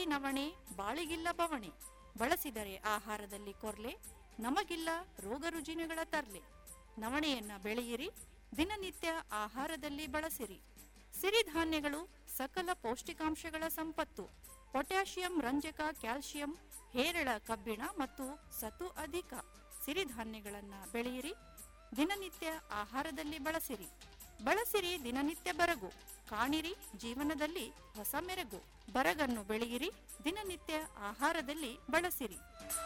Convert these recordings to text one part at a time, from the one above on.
ನವಣೆ ಬಾಳಿಗಿಲ್ಲ ಬವಣೆ ಬಳಸಿದರೆ ಆಹಾರದಲ್ಲಿ ಕೊರ್ಲೆ ನಮಗಿಲ್ಲ ರೋಗ ರುಜಿನಗಳ ತರ್ಲೆ ನವಣೆಯನ್ನ ಬೆಳೆಯಿರಿ ದಿನನಿತ್ಯ ಆಹಾರದಲ್ಲಿ ಬಳಸಿರಿ ಸಿರಿಧಾನ್ಯಗಳು ಸಕಲ ಪೌಷ್ಟಿಕಾಂಶಗಳ ಸಂಪತ್ತು ಪೊಟ್ಯಾಷಿಯಂ ರಂಜಕ ಕ್ಯಾಲ್ಸಿಯಂ ಹೇರಳ ಕಬ್ಬಿಣ ಮತ್ತು ಸತು ಅಧಿಕ ಸಿರಿಧಾನ್ಯಗಳನ್ನ ಬೆಳೆಯಿರಿ ದಿನನಿತ್ಯ ಆಹಾರದಲ್ಲಿ ಬಳಸಿರಿ ಬಳಸಿರಿ ದಿನನಿತ್ಯ ಬರಗು ಕಾಣಿರಿ ಜೀವನದಲ್ಲಿ ಹೊಸ ಮೆರಗು ಬರಗನ್ನು ಬೆಳೆಯಿರಿ ದಿನನಿತ್ಯ ಆಹಾರದಲ್ಲಿ ಬಳಸಿರಿ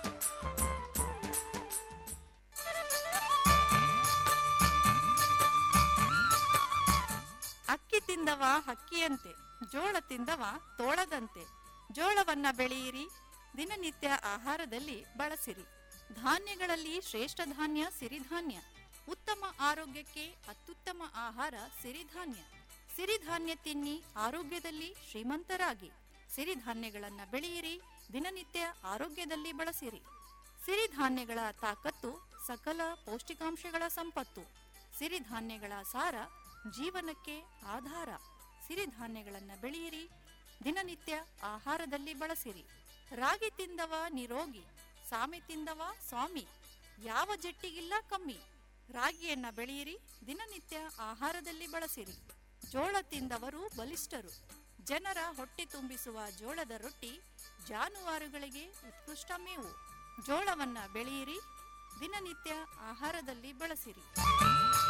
ಅಕ್ಕಿ ತಿಂದವ ಹಕ್ಕಿಯಂತೆ ಜೋಳ ತಿಂದವ ತೋಳದಂತೆ ಜೋಳವನ್ನ ಬೆಳೆಯಿರಿ ದಿನನಿತ್ಯ ಆಹಾರದಲ್ಲಿ ಬಳಸಿರಿ ಧಾನ್ಯಗಳಲ್ಲಿ ಶ್ರೇಷ್ಠ ಧಾನ್ಯ ಸಿರಿಧಾನ್ಯ ಉತ್ತಮ ಆರೋಗ್ಯಕ್ಕೆ ಅತ್ಯುತ್ತಮ ಆಹಾರ ಸಿರಿಧಾನ್ಯ ಸಿರಿಧಾನ್ಯ ತಿನ್ನಿ ಆರೋಗ್ಯದಲ್ಲಿ ಶ್ರೀಮಂತರಾಗಿ ಸಿರಿಧಾನ್ಯಗಳನ್ನ ಬೆಳೆಯಿರಿ ದಿನನಿತ್ಯ ಆರೋಗ್ಯದಲ್ಲಿ ಬಳಸಿರಿ ಸಿರಿಧಾನ್ಯಗಳ ತಾಕತ್ತು ಸಕಲ ಪೌಷ್ಟಿಕಾಂಶಗಳ ಸಂಪತ್ತು ಸಿರಿಧಾನ್ಯಗಳ ಸಾರ ಜೀವನಕ್ಕೆ ಆಧಾರ ಸಿರಿಧಾನ್ಯಗಳನ್ನ ಬೆಳೆಯಿರಿ ದಿನನಿತ್ಯ ಆಹಾರದಲ್ಲಿ ಬಳಸಿರಿ ರಾಗಿ ತಿಂದವ ನಿರೋಗಿ ಸಾಮೆ ತಿಂದವ ಸ್ವಾಮಿ ಯಾವ ಜಟ್ಟಿಗಿಲ್ಲ ಕಮ್ಮಿ ರಾಗಿಯನ್ನ ಬೆಳೆಯಿರಿ ದಿನನಿತ್ಯ ಆಹಾರದಲ್ಲಿ ಬಳಸಿರಿ ಜೋಳ ತಿಂದವರು ಬಲಿಷ್ಠರು ಜನರ ಹೊಟ್ಟೆ ತುಂಬಿಸುವ ಜೋಳದ ರೊಟ್ಟಿ ಜಾನುವಾರುಗಳಿಗೆ ಉತ್ಕೃಷ್ಟ ಮೇವು ಜೋಳವನ್ನ ಬೆಳೆಯಿರಿ ದಿನನಿತ್ಯ ಆಹಾರದಲ್ಲಿ ಬಳಸಿರಿ